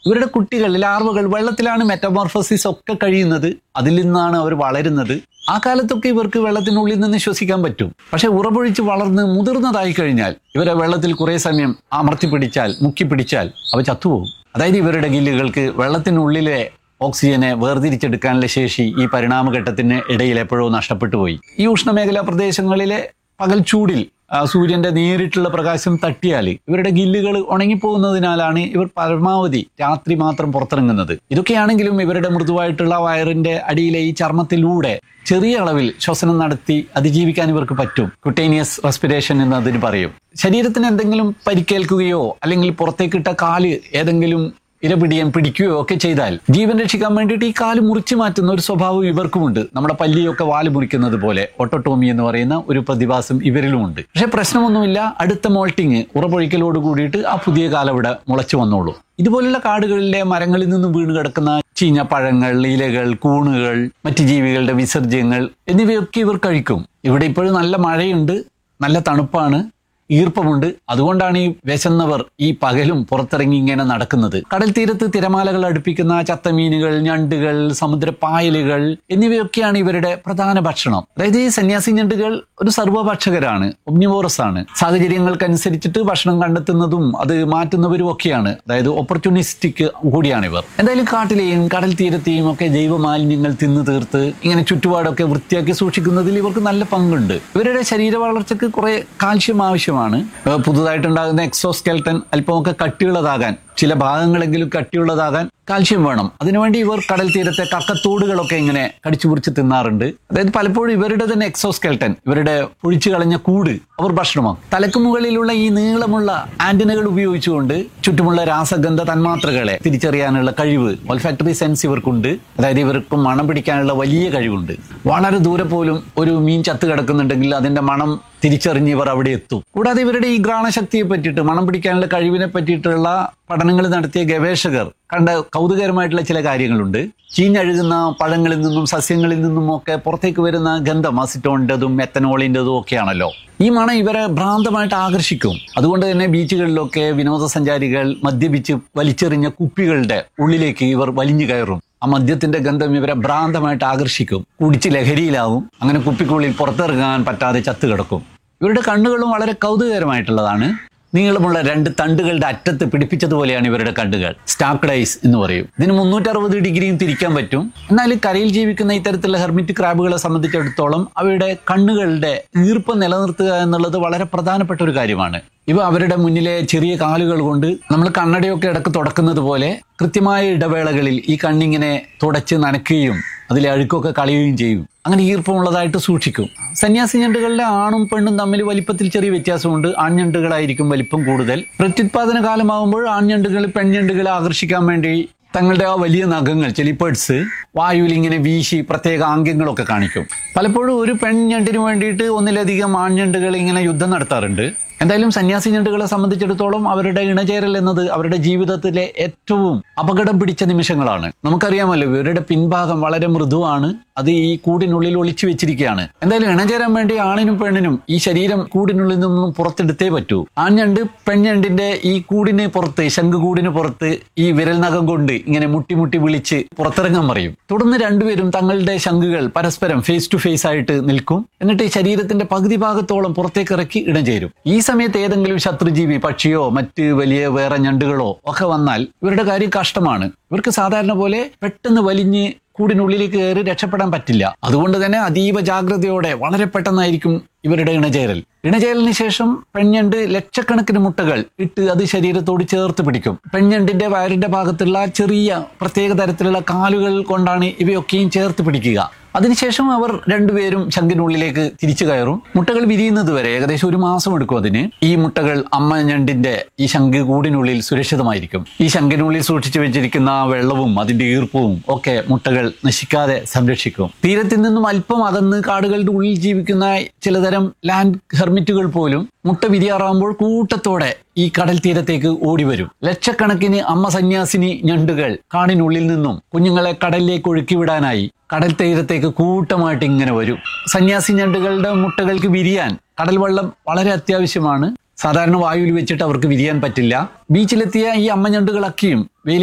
ഇവരുടെ കുട്ടികൾ ലാർവകൾ വെള്ളത്തിലാണ് മെറ്റമോർഫോസിസ് ഒക്കെ കഴിയുന്നത് അതിൽ നിന്നാണ് അവർ വളരുന്നത് ആ കാലത്തൊക്കെ ഇവർക്ക് വെള്ളത്തിനുള്ളിൽ നിന്ന് ശ്വസിക്കാൻ പറ്റും പക്ഷെ ഉറപൊഴിച്ച് വളർന്ന് മുതിർന്നതായി കഴിഞ്ഞാൽ ഇവരെ വെള്ളത്തിൽ കുറേ സമയം അമർത്തി പിടിച്ചാൽ മുക്കി പിടിച്ചാൽ അവ ചത്തുപോകും അതായത് ഇവരുടെ ഗില്ലുകൾക്ക് വെള്ളത്തിനുള്ളിലെ ഓക്സിജനെ വേർതിരിച്ചെടുക്കാനുള്ള ശേഷി ഈ പരിണാമഘട്ടത്തിന് ഇടയിൽ എപ്പോഴോ നഷ്ടപ്പെട്ടു പോയി ഈ ഉഷ്ണമേഖലാ പ്രദേശങ്ങളിലെ പകൽ ചൂടിൽ ആ, സൂര്യന്റെ നേരിട്ടുള്ള പ്രകാശം തട്ടിയാൽ ഇവരുടെ ഗില്ലുകൾ ഉണങ്ങിപ്പോകുന്നതിനാലാണ് ഇവർ പരമാവധി രാത്രി മാത്രം പുറത്തിറങ്ങുന്നത് ഇതൊക്കെയാണെങ്കിലും ഇവരുടെ മൃദുവായിട്ടുള്ള വയറിന്റെ അടിയിലെ ഈ ചർമ്മത്തിലൂടെ ചെറിയ അളവിൽ ശ്വസനം നടത്തി അതിജീവിക്കാൻ ഇവർക്ക് പറ്റും കുട്ടേനിയസ് റെസ്പിറേഷൻ എന്ന് അതിന് പറയും ശരീരത്തിന് എന്തെങ്കിലും പരിക്കേൽക്കുകയോ അല്ലെങ്കിൽ പുറത്തേക്കിട്ട കാല് ഏതെങ്കിലും ഇരപിടിയാൻ പിടിക്കുകയോ ഒക്കെ ചെയ്താൽ ജീവൻ രക്ഷിക്കാൻ വേണ്ടിയിട്ട് ഈ കാല് മുറിച്ചു മാറ്റുന്ന ഒരു സ്വഭാവം ഇവർക്കുമുണ്ട് നമ്മുടെ പല്ലിയൊക്കെ വാല് മുറിക്കുന്നത് പോലെ ഓട്ടോട്ടോമി എന്ന് പറയുന്ന ഒരു പ്രതിഭാസം ഇവരിലുമുണ്ട് പക്ഷെ പ്രശ്നമൊന്നുമില്ല അടുത്ത മോൾട്ടിങ് ഉറപൊഴിക്കലോട് കൂടിയിട്ട് ആ പുതിയ കാലവിടെ മുളച്ചു വന്നോളൂ ഇതുപോലുള്ള കാടുകളിലെ മരങ്ങളിൽ നിന്നും വീണ് കിടക്കുന്ന ചീഞ്ഞ പഴങ്ങൾ ഇലകൾ കൂണുകൾ മറ്റ് ജീവികളുടെ വിസർജ്യങ്ങൾ എന്നിവയൊക്കെ ഇവർ കഴിക്കും ഇവിടെ ഇപ്പോഴും നല്ല മഴയുണ്ട് നല്ല തണുപ്പാണ് ഈർപ്പമുണ്ട് അതുകൊണ്ടാണ് ഈ വിശന്നവർ ഈ പകലും പുറത്തിറങ്ങി ഇങ്ങനെ നടക്കുന്നത് കടൽ തീരത്ത് തിരമാലകൾ അടുപ്പിക്കുന്ന ചത്തമീനുകൾ ഞണ്ടുകൾ സമുദ്രപ്പായലുകൾ എന്നിവയൊക്കെയാണ് ഇവരുടെ പ്രധാന ഭക്ഷണം അതായത് ഈ സന്യാസി ഞണ്ടുകൾ ഒരു സർവഭക്ഷകരാണ് ഒമ്നിവോറസ് ആണ് സാഹചര്യങ്ങൾക്കനുസരിച്ചിട്ട് ഭക്ഷണം കണ്ടെത്തുന്നതും അത് മാറ്റുന്നവരും ഒക്കെയാണ് അതായത് ഓപ്പർച്യൂണിസ്റ്റിക് കൂടിയാണ് ഇവർ എന്തായാലും കാട്ടിലെയും കടൽ തീരത്തെയും ഒക്കെ ജൈവ മാലിന്യങ്ങൾ തിന്നു തീർത്ത് ഇങ്ങനെ ചുറ്റുപാടൊക്കെ വൃത്തിയാക്കി സൂക്ഷിക്കുന്നതിൽ ഇവർക്ക് നല്ല പങ്കുണ്ട് ഇവരുടെ ശരീര വളർച്ചയ്ക്ക് കുറെ കാൽഷ്യം ആവശ്യമാണ് ഏഹ് പുതുതായിട്ടുണ്ടാകുന്ന എക്സോസ്കെൽട്ടൻ അല്പമൊക്കെ കട്ടിയുള്ളതാകാൻ ചില ഭാഗങ്ങളെങ്കിലും കട്ടിയുള്ളതാകാൻ കാൽഷ്യം വേണം അതിനുവേണ്ടി ഇവർ കടൽ തീരത്തെ കക്കത്തോടുകളൊക്കെ ഇങ്ങനെ കടിച്ചു മുറിച്ച് തിന്നാറുണ്ട് അതായത് പലപ്പോഴും ഇവരുടെ തന്നെ എക്സോസ്കെൽട്ടൻ ഇവരുടെ പൊഴിച്ചു കളഞ്ഞ കൂട് അവർ ഭക്ഷണമാക്കും തലക്ക് മുകളിലുള്ള ഈ നീളമുള്ള ആന്റിനകൾ ഉപയോഗിച്ചുകൊണ്ട് ചുറ്റുമുള്ള രാസഗന്ധ തന്മാത്രകളെ തിരിച്ചറിയാനുള്ള കഴിവ് ഓൾഫാക്ടറി സെൻസ് ഇവർക്കുണ്ട് അതായത് ഇവർക്ക് മണം പിടിക്കാനുള്ള വലിയ കഴിവുണ്ട് വളരെ ദൂരെ പോലും ഒരു മീൻ ചത്ത് കിടക്കുന്നുണ്ടെങ്കിൽ അതിന്റെ മണം തിരിച്ചറിഞ്ഞ് ഇവർ അവിടെ എത്തും കൂടാതെ ഇവരുടെ ഈ ഘ്രാണശക്തിയെ പറ്റിയിട്ട് മണം പിടിക്കാനുള്ള കഴിവിനെ പറ്റിയിട്ടുള്ള പഠനങ്ങൾ നടത്തിയ ഗവേഷകർ കണ്ട കൗതുകരമായിട്ടുള്ള ചില കാര്യങ്ങളുണ്ട് ചീഞ്ഞഴുകുന്ന പഴങ്ങളിൽ നിന്നും സസ്യങ്ങളിൽ നിന്നും ഒക്കെ പുറത്തേക്ക് വരുന്ന ഗന്ധം അസിറ്റോണിൻ്റെതും എത്തനോളിൻ്റെതും ഒക്കെയാണല്ലോ ഈ മണം ഇവരെ ഭ്രാന്തമായിട്ട് ആകർഷിക്കും അതുകൊണ്ട് തന്നെ ബീച്ചുകളിലൊക്കെ വിനോദസഞ്ചാരികൾ മദ്യപിച്ച് വലിച്ചെറിഞ്ഞ കുപ്പികളുടെ ഉള്ളിലേക്ക് ഇവർ വലിഞ്ഞു കയറും ആ മദ്യത്തിന്റെ ഗന്ധം ഇവരെ ഭ്രാന്തമായിട്ട് ആകർഷിക്കും കുടിച്ച് ലഹരിയിലാവും അങ്ങനെ കുപ്പിക്കുള്ളിൽ പുറത്തിറങ്ങാൻ പറ്റാതെ ചത്തു കിടക്കും ഇവരുടെ കണ്ണുകളും വളരെ കൗതുകകരമായിട്ടുള്ളതാണ് നീളമുള്ള രണ്ട് തണ്ടുകളുടെ അറ്റത്ത് പിടിപ്പിച്ചതുപോലെയാണ് ഇവരുടെ കണ്ണുകൾ സ്റ്റാക്ഡ് ഐസ് എന്ന് പറയും ഇതിന് മുന്നൂറ്ററുപത് ഡിഗ്രിയും തിരിക്കാൻ പറ്റും എന്നാൽ കരയിൽ ജീവിക്കുന്ന ഇത്തരത്തിലുള്ള ഹെർമിറ്റ് ക്രാബുകളെ സംബന്ധിച്ചിടത്തോളം അവയുടെ കണ്ണുകളുടെ ഈർപ്പം നിലനിർത്തുക എന്നുള്ളത് വളരെ പ്രധാനപ്പെട്ട ഒരു കാര്യമാണ് ഇവ അവരുടെ മുന്നിലെ ചെറിയ കാലുകൾ കൊണ്ട് നമ്മൾ കണ്ണടയൊക്കെ ഇടക്ക് തുടക്കുന്നത് പോലെ കൃത്യമായ ഇടവേളകളിൽ ഈ കണ്ണിങ്ങനെ തുടച്ച് നനയ്ക്കുകയും അതിലെ അഴുക്കൊക്കെ കളയുകയും ചെയ്യും അങ്ങനെ ഈർപ്പമുള്ളതായിട്ട് സൂക്ഷിക്കും സന്യാസി ഞണ്ടുകളിലെ ആണും പെണ്ണും തമ്മിൽ വലിപ്പത്തിൽ ചെറിയ വ്യത്യാസമുണ്ട് ആൺഞണ്ടുകളായിരിക്കും വലിപ്പം കൂടുതൽ പ്രത്യുത്പാദന കാലമാകുമ്പോൾ ആൺഞണ്ടുകൾ പെൺഞണ്ടുകളെ ആകർഷിക്കാൻ വേണ്ടി തങ്ങളുടെ ആ വലിയ നഖങ്ങൾ ചെലിപ്പേഴ്സ് വായുവിൽ ഇങ്ങനെ വീശി പ്രത്യേക ആംഗ്യങ്ങളൊക്കെ കാണിക്കും പലപ്പോഴും ഒരു പെൺഞണ്ടിന് വേണ്ടിയിട്ട് ഒന്നിലധികം ആൺഞണ്ടുകൾ ഇങ്ങനെ യുദ്ധം നടത്താറുണ്ട് എന്തായാലും സന്യാസി ഞണ്ടുകളെ സംബന്ധിച്ചിടത്തോളം അവരുടെ ഇണചേരൽ എന്നത് അവരുടെ ജീവിതത്തിലെ ഏറ്റവും അപകടം പിടിച്ച നിമിഷങ്ങളാണ് നമുക്കറിയാമല്ലോ ഇവരുടെ പിൻഭാഗം വളരെ മൃദുവാണ് അത് ഈ കൂടിനുള്ളിൽ ഒളിച്ചു വെച്ചിരിക്കുകയാണ് എന്തായാലും ഇണചേരാൻ വേണ്ടി ആണിനും പെണ്ണിനും ഈ ശരീരം കൂടിനുള്ളിൽ നിന്നും പുറത്തെടുത്തേ പറ്റൂ ആൺഞണ്ട് പെൺഞണ്ടിന്റെ ഈ കൂടിന് പുറത്ത് ശംഖുകൂടിന് പുറത്ത് ഈ വിരൽ നഖം കൊണ്ട് ഇങ്ങനെ മുട്ടി മുട്ടി വിളിച്ച് പുറത്തിറങ്ങാൻ പറയും തുടർന്ന് രണ്ടുപേരും തങ്ങളുടെ ശംഖുകൾ പരസ്പരം ഫേസ് ടു ഫേസ് ആയിട്ട് നിൽക്കും എന്നിട്ട് ഈ ശരീരത്തിന്റെ പകുതി ഭാഗത്തോളം പുറത്തേക്ക് ഇറക്കി ഇടചേരും ഈ സമയത്ത് ഏതെങ്കിലും ശത്രുജീവി പക്ഷിയോ മറ്റ് വലിയ വേറെ ഞണ്ടുകളോ ഒക്കെ വന്നാൽ ഇവരുടെ കാര്യം കഷ്ടമാണ് ഇവർക്ക് സാധാരണ പോലെ പെട്ടെന്ന് വലിഞ്ഞ് കൂടിനുള്ളിലേക്ക് കയറി രക്ഷപ്പെടാൻ പറ്റില്ല അതുകൊണ്ട് തന്നെ അതീവ ജാഗ്രതയോടെ വളരെ പെട്ടെന്നായിരിക്കും ഇവരുടെ ഇണചേരൽ ഇണചേരലിന് ശേഷം പെൺഞണ്ട് ലക്ഷക്കണക്കിന് മുട്ടകൾ ഇട്ട് അത് ശരീരത്തോട് ചേർത്ത് പിടിക്കും പെൺഞണ്ടിന്റെ വയറിന്റെ ഭാഗത്തുള്ള ചെറിയ പ്രത്യേക തരത്തിലുള്ള കാലുകൾ കൊണ്ടാണ് ഇവയൊക്കെയും ചേർത്ത് പിടിക്കുക അതിനുശേഷം അവർ രണ്ടുപേരും ശംഖിനുള്ളിലേക്ക് തിരിച്ചു കയറും മുട്ടകൾ വിരിയുന്നത് വരെ ഏകദേശം ഒരു മാസം എടുക്കും അതിന് ഈ മുട്ടകൾ അമ്മ ഞണ്ടിന്റെ ഈ ശംഖ് കൂടിനുള്ളിൽ സുരക്ഷിതമായിരിക്കും ഈ ശംഖിനുള്ളിൽ സൂക്ഷിച്ചു വെച്ചിരിക്കുന്ന ആ വെള്ളവും അതിന്റെ ഈർപ്പവും ഒക്കെ മുട്ടകൾ നശിക്കാതെ സംരക്ഷിക്കും തീരത്തിൽ നിന്നും അല്പം അകന്ന് കാടുകളുടെ ഉള്ളിൽ ജീവിക്കുന്ന ചിലതരം ലാൻഡ് ഹെർമിറ്റുകൾ പോലും മുട്ട വിരിയാറാകുമ്പോൾ കൂട്ടത്തോടെ ഈ കടൽ തീരത്തേക്ക് ഓടി വരും ലക്ഷക്കണക്കിന് അമ്മ സന്യാസിനി ഞണ്ടുകൾ കാടിനുള്ളിൽ നിന്നും കുഞ്ഞുങ്ങളെ കടലിലേക്ക് ഒഴുക്കിവിടാനായി കടൽ തീരത്തേക്ക് കൂട്ടമായിട്ട് ഇങ്ങനെ വരും സന്യാസി ഞണ്ടുകളുടെ മുട്ടകൾക്ക് വിരിയാൻ കടൽ വെള്ളം വളരെ അത്യാവശ്യമാണ് സാധാരണ വായുവിൽ വെച്ചിട്ട് അവർക്ക് വിരിയാൻ പറ്റില്ല ബീച്ചിലെത്തിയ ഈ അമ്മ ഞണ്ടുകളൊക്കെയും വെയിൽ